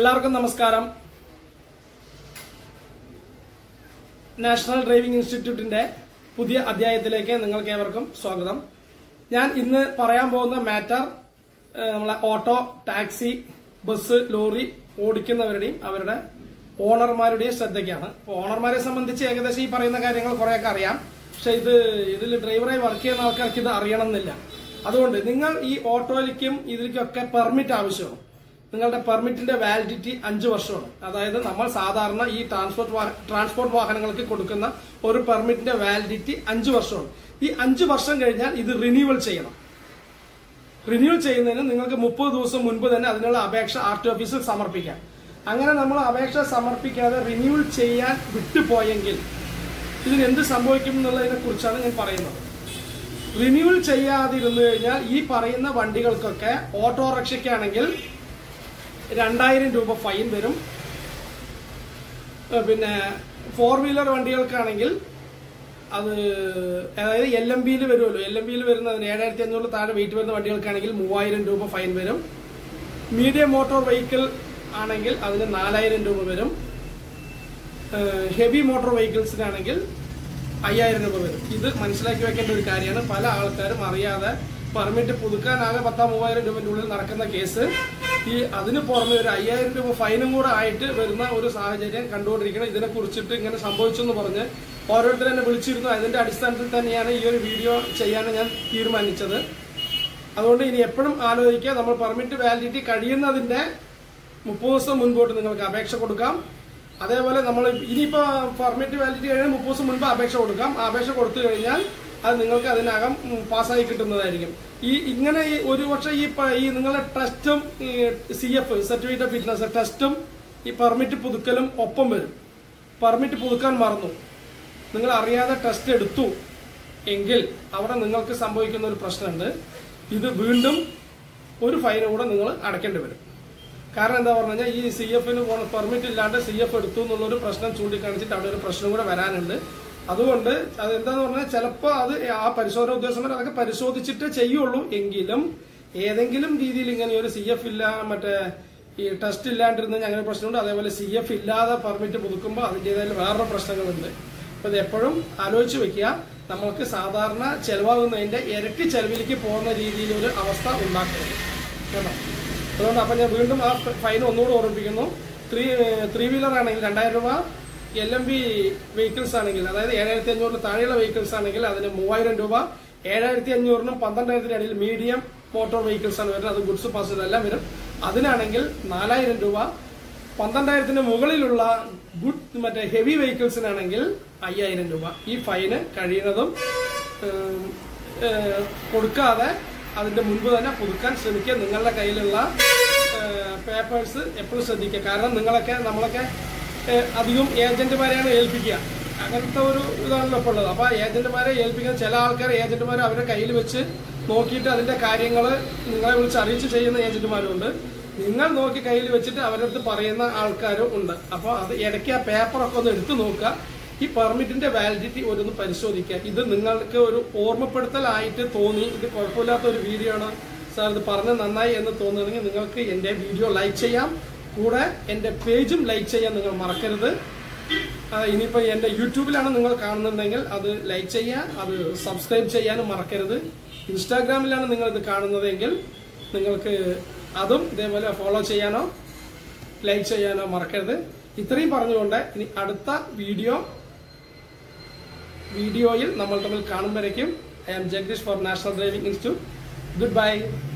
എല്ലാവർക്കും നമസ്കാരം national driving ഇൻസ്റ്റിറ്റ്യൂട്ടിന്റെ പുതിയ അധ്യായത്തിലേക്ക് നിങ്ങൾക്ക് ഏവർക്കും സ്വാഗതം ഞാൻ ഇന്ന് പറയാൻ പോകുന്ന മാറ്റർ ഏഹ്, നമ്മളെ ഓട്ടോ ടാക്സി ബസ് ലോറി ഓടിക്കുന്നവരുടെയും അവരുടെ ഓണർമാരുടെയും ശ്രദ്ധയ്ക്കാണ് അപ്പോൾ ഓണർമാരെ സംബന്ധിച്ച് ഏകദേശം ഈ പറയുന്ന കാര്യങ്ങൾ കുറെയൊക്കെ അറിയാം പക്ഷെ ഇത് ഇതിൽ ഡ്രൈവറായി വർക്ക് ചെയ്യുന്ന ആൾക്കാർക്ക് ഇത് അറിയണമെന്നില്ല അതുകൊണ്ട് നിങ്ങൾ ഈ ഓട്ടോയിലേക്കും ഇതിലേക്കൊക്കെ പെർമിറ്റ് ആവശ്യമാണ് നിങ്ങളുടെ പെർമിറ്റിന്റെ വാലിഡിറ്റി അഞ്ച് വർഷമാണ് അതായത് നമ്മൾ സാധാരണ ഈ ട്രാൻസ്പോർട്ട് വാഹ- ട്രാൻസ്പോർട്ട് വാഹനങ്ങൾക്ക് കൊടുക്കുന്ന ഒരു പെർമിറ്റിന്റെ വാലിഡിറ്റി അഞ്ച് വർഷമാണ് ഈ അഞ്ച് വർഷം കഴിഞ്ഞാൽ ഇത് റിന്യൂവൽ ചെയ്യണം റിന്യൂവൽ ചെയ്യുന്നതിന് നിങ്ങൾക്ക് മുപ്പത് ദിവസം മുൻപ് തന്നെ അതിനുള്ള അപേക്ഷ ആർ ടി ഓഫീസിൽ സമർപ്പിക്കാം അങ്ങനെ നമ്മൾ അപേക്ഷ സമർപ്പിക്കാതെ റിന്യൂവൽ ചെയ്യാൻ വിട്ടുപോയെങ്കിൽ ഇതിന് എന്ത് സംഭവിക്കും എന്നുള്ളതിനെ കുറിച്ചാണ് ഞാൻ പറയുന്നത് റിന്യൂവൽ ചെയ്യാതിരുന്നു കഴിഞ്ഞാൽ ഈ പറയുന്ന വണ്ടികൾക്കൊക്കെ ഓട്ടോറിക്ഷയ്ക്കാണെങ്കിൽ രണ്ടായിരം രൂപ ഫൈൻ വരും ഏഹ് പിന്നെ ഫോർ വീലർ വണ്ടികൾക്കാണെങ്കിൽ അത് അതായത് എൽ എം ബിയിൽ വരുമല്ലോ എൽ എം ബിയിൽ വരുന്നതിന് ഏഴായിരത്തി അഞ്ഞൂറിൽ താഴെ വെയിറ്റ് വരുന്ന വണ്ടികൾക്കാണെങ്കിൽ മൂവായിരം രൂപ ഫൈൻ വരും മീഡിയം മോട്ടോർ വെഹിക്കിൾ ആണെങ്കിൽ അതിന് നാലായിരം രൂപ വരും ഹെവി മോട്ടോർ വെഹിക്കിൾസിനാണെങ്കിൽ അയ്യായിരം രൂപ വരും ഇത് മനസ്സിലാക്കി വെക്കേണ്ട ഒരു കാര്യമാണ് പല ആൾക്കാരും അറിയാതെ പെർമിറ്റ് പുതുക്കാനാകെ പത്താം മൂവായിരം രൂപന്റെ ഉള്ളിൽ നടക്കുന്ന കേസ് ഈ അതിന് പുറമെ ഒരു അയ്യായിരം രൂപ ഫൈനും കൂടെ ആയിട്ട് വരുന്ന ഒരു സാഹചര്യം കണ്ടുകൊണ്ടിരിക്കണം ഇതിനെ കുറിച്ചിട്ട് ഇങ്ങനെ സംഭവിച്ചെന്ന് പറഞ്ഞ് ഓരോരുത്തർ എന്നെ വിളിച്ചിരുന്നു അതിന്റെ അടിസ്ഥാനത്തിൽ തന്നെയാണ് ഈ ഒരു വീഡിയോ ചെയ്യാൻ ഞാൻ തീരുമാനിച്ചത് അതുകൊണ്ട് ഇനി എപ്പോഴും ആലോചിക്കുക നമ്മൾ പെർമിറ്റ് വാലിഡിറ്റി കഴിയുന്നതിന്റെ മുപ്പത് ദിവസം മുൻപോട്ട് നിങ്ങൾക്ക് അപേക്ഷ കൊടുക്കാം അതേപോലെ നമ്മൾ ഇനിയിപ്പോ പെർമിറ്റ് വാലിഡിറ്റി കഴിഞ്ഞാൽ മുപ്പത് ദിവസം മുൻപ് അപേക്ഷ കൊടുക്കാം ആ അപേക്ഷ കൊടുത്തു കഴിഞ്ഞാൽ അത് നിങ്ങൾക്ക് അതിനകം ഉം, പാസ്സായി കിട്ടുന്നതായിരിക്കും ഈ ഇങ്ങനെ ഈ ഒരു പക്ഷേ ഈ പ- ഈ നിങ്ങളുടെ ടെസ്റ്റും C F certificate of fitness ടെസ്റ്റും ഈ പെർമിറ്റ് പുതുക്കലും ഒപ്പം വരും പെർമിറ്റ് പുതുക്കാൻ മറന്നു നിങ്ങൾ അറിയാതെ ടെസ്റ്റ് എടുത്തു എങ്കിൽ അവിടെ നിങ്ങൾക്ക് സംഭവിക്കുന്ന ഒരു പ്രശ്നമുണ്ട് ഇത് വീണ്ടും ഒരു ഫൈൻ കൂടെ നിങ്ങൾ അടയ്ക്കേണ്ടി വരും കാരണം എന്താ പറഞ്ഞു കഴിഞ്ഞാൽ ഈ സി എഫിന് പെർമിറ്റ് ഇല്ലാണ്ട് സി എഫ് എടുത്തു എന്നുള്ളൊരു പ്രശ്നം ചൂണ്ടിക്കാണിച്ചിട്ട് അവിടെ ഒരു പ്രശ്നം കൂടെ വരാനുണ്ട് അതുകൊണ്ട് അത് എന്താന്ന് പറഞ്ഞാൽ ചിലപ്പോൾ അത് ആ പരിശോധന ഉദ്യോഗസ്ഥന്മാർ അതൊക്കെ പരിശോധിച്ചിട്ട് ചെയ്യുള്ളൂ എങ്കിലും ഏതെങ്കിലും രീതിയിൽ ഇങ്ങനെ ഒരു സി എഫ് ഇല്ല മറ്റേ ഈ ടെസ്റ്റ് ഇല്ലാണ്ടിരുന്ന അങ്ങനെ പ്രശ്നമുണ്ട് അതേപോലെ സി എഫ് ഇല്ലാതെ പെർമിറ്റ് പുതുക്കുമ്പോൾ അതിൻ്റെതായ വേറൊരു പ്രശ്നങ്ങളുണ്ട് അപ്പൊ ഇത് എപ്പോഴും ആലോചിച്ച് വെക്കുക നമ്മൾക്ക് സാധാരണ ചെലവാകുന്നതിന്റെ ഇരട്ടി ചെലവിലേക്ക് പോകുന്ന രീതിയിൽ ഒരു അവസ്ഥ ഉണ്ടാക്കരുത് കേട്ടോ അതുകൊണ്ട് അപ്പൊ ഞാൻ വീണ്ടും ആ ഫൈൻ ഒന്നുകൂടെ ഓർമ്മിപ്പിക്കുന്നു ത്രീ ത്രീ വീലർ ആണെങ്കിൽ രണ്ടായിരം രൂപ എൽ എം ബി വെഹിക്കിൾസ് ആണെങ്കിൽ അതായത് ഏഴായിരത്തി അഞ്ഞൂറിന് താഴെയുള്ള വെഹിക്കിൾസ് ആണെങ്കിൽ അതിന് മൂവായിരം രൂപ ഏഴായിരത്തി അഞ്ഞൂറിനും പന്ത്രണ്ടായിരത്തിന് ഇടയിൽ മീഡിയം മോട്ടോർ വെഹിക്കിൾസ് ആണ് വരുന്നത് അത് ഗുഡ്സ് പാസഞ്ചർ എല്ലാം വരും അതിനാണെങ്കിൽ നാലായിരം രൂപ പന്ത്രണ്ടായിരത്തിന് മുകളിലുള്ള ഗുഡ് മറ്റേ ഹെവി വെഹിക്കിൾസിനാണെങ്കിൽ അയ്യായിരം രൂപ ഈ ഫൈന് കഴിയുന്നതും ഏം, ഏ, കൊടുക്കാതെ അതിന്റെ മുൻപ് തന്നെ പുതുക്കാൻ ശ്രമിക്കുക നിങ്ങളുടെ കയ്യിലുള്ള പേപ്പേഴ്സ് എപ്പോഴും ശ്രദ്ധിക്കുക കാരണം നിങ്ങളൊക്കെ നമ്മളൊക്കെ ഏ, അധികം ഏജന്റുമാരെയാണ് ഏൽപ്പിക്കുക അങ്ങനത്തെ ഒരു ഇതാണല്ലോ ഇപ്പോൾ ഉള്ളത് അപ്പൊ ഏജന്റുമാരെ ഏൽപ്പിക്കുന്ന ചില ആൾക്കാർ ഏജന്റുമാർ അവരുടെ കയ്യിൽ വെച്ച് നോക്കിയിട്ട് അതിന്റെ കാര്യങ്ങൾ നിങ്ങളെ വിളിച്ച് അറിയിച്ച് ചെയ്യുന്ന ഏജന്റുമാരുണ്ട് നിങ്ങൾ നോക്കി കയ്യിൽ വെച്ചിട്ട് അവരുടെ അടുത്ത് പറയുന്ന ആൾക്കാരും ഉണ്ട് അപ്പോൾ അത് ഇടയ്ക്ക് ആ പേപ്പറൊക്കെ ഒന്ന് എടുത്തു നോക്കുക ഈ പെർമിറ്റിന്റെ വാലിഡിറ്റി ഒന്ന് പരിശോധിക്കുക ഇത് നിങ്ങൾക്ക് ഒരു ഓർമ്മപ്പെടുത്തലായിട്ട് തോന്നി ഇത് കുഴപ്പമില്ലാത്ത ഒരു വീഡിയോ ആണ് സാർ ഇത് പറഞ്ഞത് നന്നായി എന്ന് തോന്നുകയാണെങ്കിൽ നിങ്ങൾക്ക് എന്റെ വീഡിയോ ലൈക്ക് ചെയ്യാം കൂടെ എന്റെ പേജും ലൈക്ക് ചെയ്യാൻ നിങ്ങൾ മറക്കരുത് ആ, ഇനിയിപ്പോ എന്റെ യൂട്യൂബിലാണ് നിങ്ങൾ കാണുന്നുണ്ടെങ്കിൽ അത് ലൈക്ക് ചെയ്യുക അത് സബ്സ്ക്രൈബ് ചെയ്യാനും മറക്കരുത് ഇൻസ്റ്റാഗ്രാമിലാണ് നിങ്ങൾ ഇത് കാണുന്നതെങ്കിൽ നിങ്ങൾക്ക് അതും ഇതേപോലെ ഫോളോ ചെയ്യാനോ ലൈക്ക് ചെയ്യാനോ മറക്കരുത് ഇത്രയും പറഞ്ഞുകൊണ്ട് ഇനി അടുത്ത വീഡിയോ വീഡിയോയിൽ നമ്മൾ തമ്മിൽ കാണുമ്പോഴേക്കും I am Jagadish for national driving institute good bye